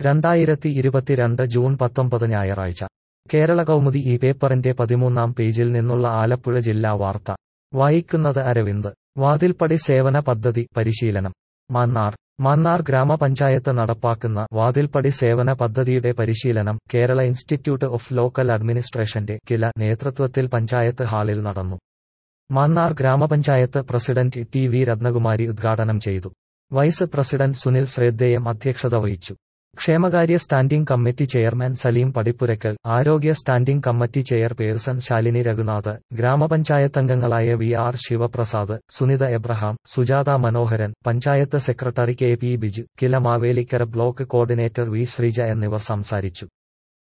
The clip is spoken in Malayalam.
രണ്ടായിരത്തി ഇരുപത്തിരണ്ട് ജൂൺ പത്തൊമ്പത് ഞായറാഴ്ച കേരള കൗമുദി ഈ പേപ്പറിന്റെ പതിമൂന്നാം പേജിൽ നിന്നുള്ള ആലപ്പുഴ ജില്ലാ വാർത്ത വായിക്കുന്നത് അരവിന്ദ് വാതിൽപ്പടി സേവന പദ്ധതി പരിശീലനം മന്നാർ മന്നാർ ഗ്രാമപഞ്ചായത്ത് നടപ്പാക്കുന്ന വാതിൽപ്പടി സേവന പദ്ധതിയുടെ പരിശീലനം കേരള ഇൻസ്റ്റിറ്റ്യൂട്ട് ഓഫ് ലോക്കൽ അഡ്മിനിസ്ട്രേഷന്റെ കില നേതൃത്വത്തിൽ പഞ്ചായത്ത് ഹാളിൽ നടന്നു മന്നാർ ഗ്രാമപഞ്ചായത്ത് പ്രസിഡന്റ് ടി വി രത്നകുമാരി ഉദ്ഘാടനം ചെയ്തു വൈസ് പ്രസിഡന്റ് സുനിൽ ശ്രേദ്ധേയം അധ്യക്ഷത വഹിച്ചു ക്ഷേമകാര്യ standing committee chairman Salim Padippurakkal ആരോഗ്യ standing committee chairperson Shalini Raghunath ഗ്രാമപഞ്ചായത്തംഗങ്ങളായ V R Sivaprasad Sunitha Abraham Sujatha Manoharan panchayat secretary K P Biju KILA Mavelikkara block coordinator V Sreeja എന്നിവർ സംസാരിച്ചു